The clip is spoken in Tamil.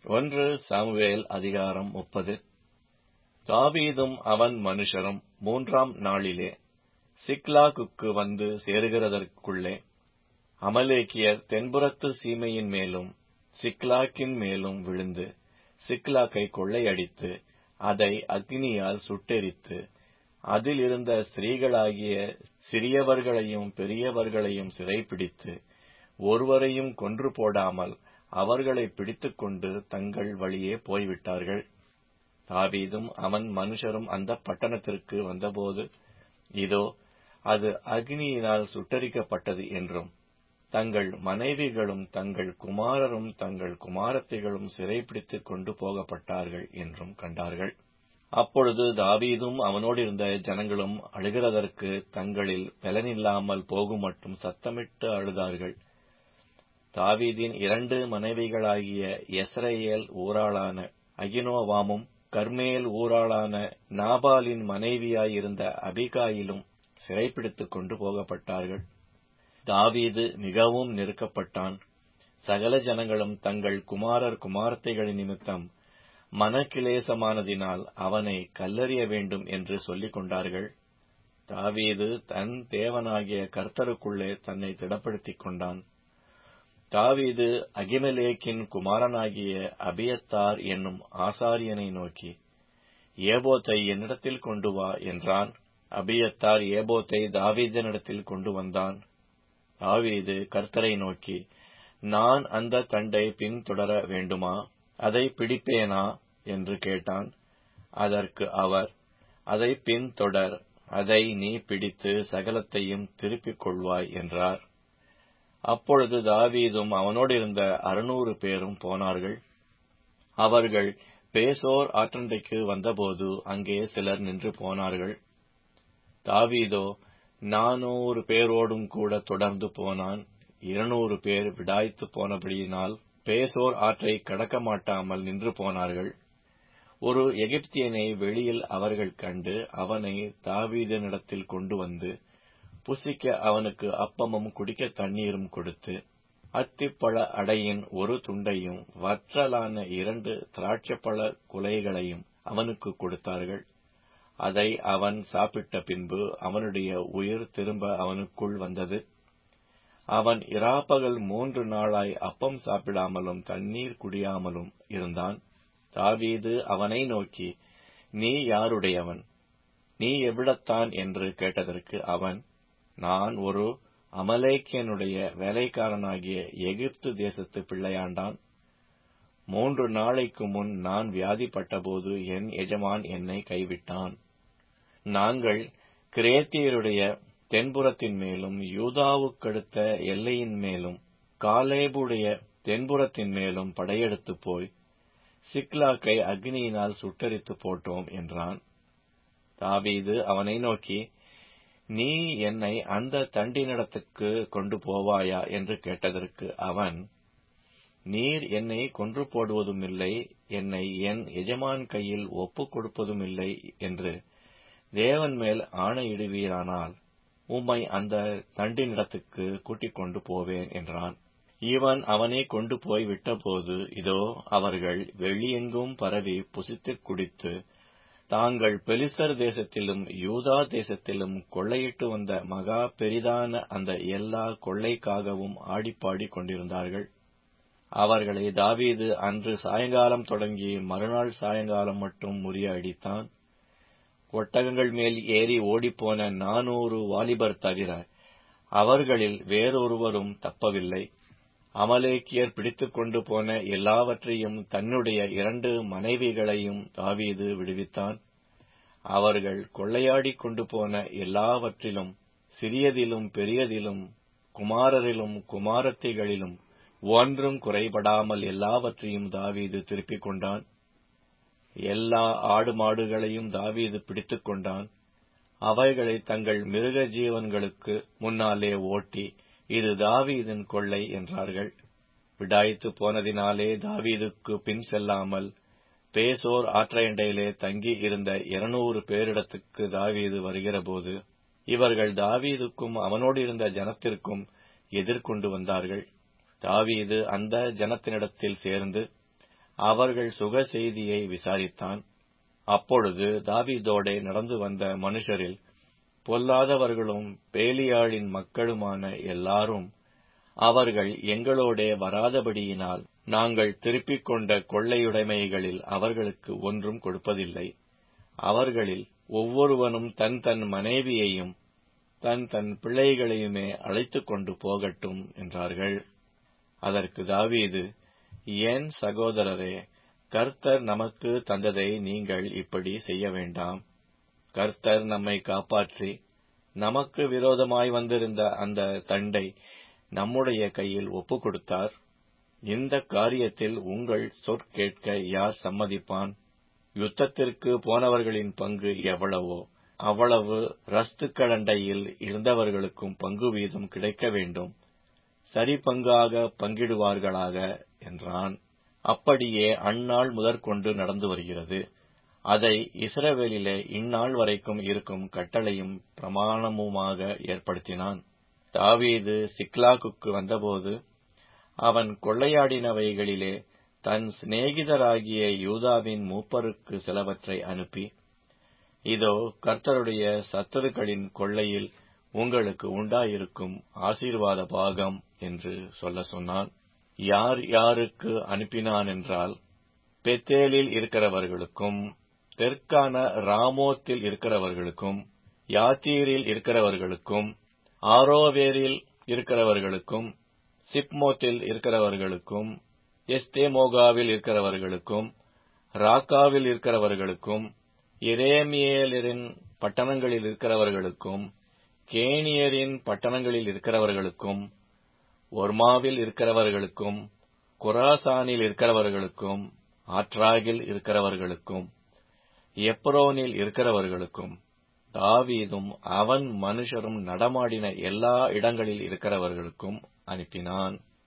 ஒன்று சாமுவேல் அதிகாரம் முப்பது தாவீதும் அவன் மனுஷரும் மூன்றாம் நாளிலே சிக்லாகுக்கு வந்து சேருகிறதற்குள்ளே அமலேக்கியர் தென்புறத்து சீமையின் மேலும் சிக்லாக்கின் மேலும் விழுந்து சிக்லாக்கை கொள்ளையடித்து அதை அக்னியால் சுட்டெரித்து அதில் இருந்த ஸ்திரீகளாகிய சிறியவர்களையும் பெரியவர்களையும் சிறைப்பிடித்து ஒருவரையும் கொன்று போடாமல் அவர்களை பிடித்துக்கொண்டு தங்கள் வழியே போய்விட்டார்கள் தாவீதும் அவன் மனுஷரும் அந்த பட்டணத்திற்கு வந்தபோது இதோ அது அக்னியினால் சுட்டரிக்கப்பட்டது என்றும் தங்கள் மனைவிகளும் தங்கள் குமாரரும் தங்கள் குமாரத்திகளும் சிறைப்பிடித்துக் கொண்டு போகப்பட்டார்கள் என்றும் கண்டார்கள் அப்பொழுது தாவீதும் அவனோடிருந்த ஜனங்களும் அழுகிறதற்கு தங்களில் பலனில்லாமல் போகும் மட்டும் சத்தமிட்டு அழுதார்கள் தாவீதின் இரண்டு மனைவிகளாகிய எஸ்ரேல் ஊராளான அகினோவாமும் கர்மேல் ஊராளான நாபாலின் மனைவியாயிருந்த அபிகாயிலும் சிறைப்பிடித்துக் கொண்டு போகப்பட்டார்கள் தாவீது மிகவும் நெருக்கப்பட்டான் சகல ஜனங்களும் தங்கள் குமாரர் குமாரத்தைகளின் நிமித்தம் மனக்கிலேசமானதினால் அவனை கல்லறிய வேண்டும் என்று சொல்லிக் கொண்டார்கள் தாவீது தன் தேவனாகிய கர்த்தருக்குள்ளே தன்னை திடப்படுத்திக் கொண்டான் தாவீது அகிமலேக்கின் குமாரனாகிய அபியத்தார் என்னும் ஆசாரியனை நோக்கி ஏபோத்தை என்னிடத்தில் கொண்டு வா என்றான் அபியத்தார் ஏபோத்தை தாவீதனிடத்தில் கொண்டு வந்தான் தாவீது கர்த்தரை நோக்கி நான் அந்த தண்டை பின்தொடர வேண்டுமா அதை பிடிப்பேனா என்று கேட்டான் அதற்கு அவர் அதை பின்தொடர் அதை நீ பிடித்து சகலத்தையும் திருப்பிக் கொள்வாய் என்றார் அப்பொழுது தாவீதும் அவனோடு இருந்த அறுநூறு பேரும் போனார்கள் அவர்கள் பேசோர் ஆற்றண்டைக்கு வந்தபோது அங்கே சிலர் நின்று போனார்கள் தாவீதோ நானூறு பேரோடும் கூட தொடர்ந்து போனான் இருநூறு பேர் விடாய்த்து போனபடியினால் பேசோர் ஆற்றை கடக்க மாட்டாமல் நின்று போனார்கள் ஒரு எகிப்தியனை வெளியில் அவர்கள் கண்டு அவனை தாவீதனிடத்தில் கொண்டு வந்து புசிக்க அவனுக்கு அப்பமும் குடிக்க தண்ணீரும் கொடுத்து அத்திப்பழ அடையின் ஒரு துண்டையும் வற்றலான இரண்டு திராட்சப்பழ குலைகளையும் அவனுக்கு கொடுத்தார்கள் அதை அவன் சாப்பிட்ட பின்பு அவனுடைய உயிர் திரும்ப அவனுக்குள் வந்தது அவன் இராப்பகல் மூன்று நாளாய் அப்பம் சாப்பிடாமலும் தண்ணீர் குடியாமலும் இருந்தான் தாவீது அவனை நோக்கி நீ யாருடையவன் நீ எவ்விடத்தான் என்று கேட்டதற்கு அவன் நான் ஒரு அமலேக்கியனுடைய வேலைக்காரனாகிய எகிப்து தேசத்து பிள்ளையாண்டான் மூன்று நாளைக்கு முன் நான் வியாதிப்பட்டபோது என் எஜமான் என்னை கைவிட்டான் நாங்கள் கிரேத்தியருடைய தென்புறத்தின் மேலும் யூதாவுக்கடுத்த எல்லையின் மேலும் காலேபுடைய தென்புறத்தின் மேலும் படையெடுத்து போய் சிக்லாக்கை அக்னியினால் சுட்டரித்து போட்டோம் என்றான் தாவீது அவனை நோக்கி நீ என்னை அந்த தண்டினிடத்துக்கு கொண்டு போவாயா என்று கேட்டதற்கு அவன் நீர் என்னை கொன்று போடுவதுமில்லை என்னை என் எஜமான் கையில் ஒப்புக் கொடுப்பதுமில்லை என்று தேவன் மேல் ஆணையிடுவீரானால் உம்மை அந்த தண்டினிடத்துக்கு கூட்டிக் கொண்டு போவேன் என்றான் இவன் அவனை கொண்டு போய் விட்டபோது இதோ அவர்கள் வெளியெங்கும் பரவி புசித்துக் குடித்து தாங்கள் பெலிஸ்தர் தேசத்திலும் யூதா தேசத்திலும் கொள்ளையிட்டு வந்த மகா பெரிதான அந்த எல்லா கொள்ளைக்காகவும் ஆடிப்பாடி கொண்டிருந்தார்கள் அவர்களை தாவீது அன்று சாயங்காலம் தொடங்கி மறுநாள் சாயங்காலம் மட்டும் முறிய அடித்தான் ஒட்டகங்கள் மேல் ஏறி ஓடிப்போன நானூறு வாலிபர் தவிர அவர்களில் வேறொருவரும் தப்பவில்லை அமலேக்கியர் பிடித்துக் கொண்டு போன எல்லாவற்றையும் தன்னுடைய இரண்டு மனைவிகளையும் தாவீது விடுவித்தான் அவர்கள் கொள்ளையாடிக் கொண்டு போன எல்லாவற்றிலும் சிறியதிலும் பெரியதிலும் குமாரரிலும் குமாரத்திகளிலும் ஒன்றும் குறைபடாமல் எல்லாவற்றையும் தாவீது திருப்பிக் கொண்டான் எல்லா ஆடு மாடுகளையும் தாவீது பிடித்துக் கொண்டான் அவைகளை தங்கள் மிருக ஜீவன்களுக்கு முன்னாலே ஓட்டி இது தாவீதின் கொள்ளை என்றார்கள் விடாய்த்து போனதினாலே தாவீதுக்கு பின் செல்லாமல் பேசோர் ஆற்றையண்டையிலே தங்கி இருந்த இருநூறு பேரிடத்துக்கு தாவீது வருகிறபோது இவர்கள் தாவீதுக்கும் அவனோடு இருந்த ஜனத்திற்கும் எதிர்கொண்டு வந்தார்கள் தாவீது அந்த ஜனத்தினிடத்தில் சேர்ந்து அவர்கள் சுக செய்தியை விசாரித்தான் அப்பொழுது தாவீதோடே நடந்து வந்த மனுஷரில் பொல்லாதவர்களும் பேலியாளின் மக்களுமான எல்லாரும் அவர்கள் எங்களோடே வராதபடியினால் நாங்கள் திருப்பிக் கொண்ட கொள்ளையுடைமைகளில் அவர்களுக்கு ஒன்றும் கொடுப்பதில்லை அவர்களில் ஒவ்வொருவனும் தன் தன் மனைவியையும் தன் தன் பிள்ளைகளையுமே அழைத்துக் கொண்டு போகட்டும் என்றார்கள் அதற்கு தாவீது ஏன் சகோதரரே கர்த்தர் நமக்கு தந்ததை நீங்கள் இப்படி செய்ய வேண்டாம் கர்த்தர் நம்மை காப்பாற்றி நமக்கு விரோதமாய் வந்திருந்த அந்த தண்டை நம்முடைய கையில் ஒப்புக் கொடுத்தார் இந்த காரியத்தில் உங்கள் சொற்கேட்க யார் சம்மதிப்பான் யுத்தத்திற்கு போனவர்களின் பங்கு எவ்வளவோ அவ்வளவு ரஸ்துக்களண்டையில் இருந்தவர்களுக்கும் பங்கு வீதம் கிடைக்க வேண்டும் சரி பங்காக பங்கிடுவார்களாக என்றான் அப்படியே அந்நாள் முதற்கொண்டு நடந்து வருகிறது அதை இஸ்ரவேலிலே இந்நாள் வரைக்கும் இருக்கும் கட்டளையும் பிரமாணமுமாக ஏற்படுத்தினான் தாவீது சிக்லாகுக்கு வந்தபோது அவன் கொள்ளையாடினவைகளிலே தன் சிநேகிதராகிய யூதாவின் மூப்பருக்கு சிலவற்றை அனுப்பி இதோ கர்த்தருடைய சத்துருக்களின் கொள்ளையில் உங்களுக்கு உண்டாயிருக்கும் ஆசீர்வாத பாகம் என்று சொல்ல சொன்னான் யார் யாருக்கு அனுப்பினான் என்றால் பெத்தேலில் இருக்கிறவர்களுக்கும் தெற்கான ராமோத்தில் இருக்கிறவர்களுக்கும் யாத்தீரில் இருக்கிறவர்களுக்கும் ஆரோவேரில் இருக்கிறவர்களுக்கும் சிப்மோத்தில் இருக்கிறவர்களுக்கும் எஸ்தேமோகாவில் இருக்கிறவர்களுக்கும் ராக்காவில் இருக்கிறவர்களுக்கும் இரேமியேலரின் பட்டணங்களில் இருக்கிறவர்களுக்கும் கேனியரின் பட்டணங்களில் இருக்கிறவர்களுக்கும் ஒர்மாவில் இருக்கிறவர்களுக்கும் குராசானில் இருக்கிறவர்களுக்கும் ஆற்றாகில் இருக்கிறவர்களுக்கும் எப்ரோனில் இருக்கிறவர்களுக்கும் தாவீதும் அவன் மனுஷரும் நடமாடின எல்லா இடங்களில் இருக்கிறவர்களுக்கும் அனுப்பினான்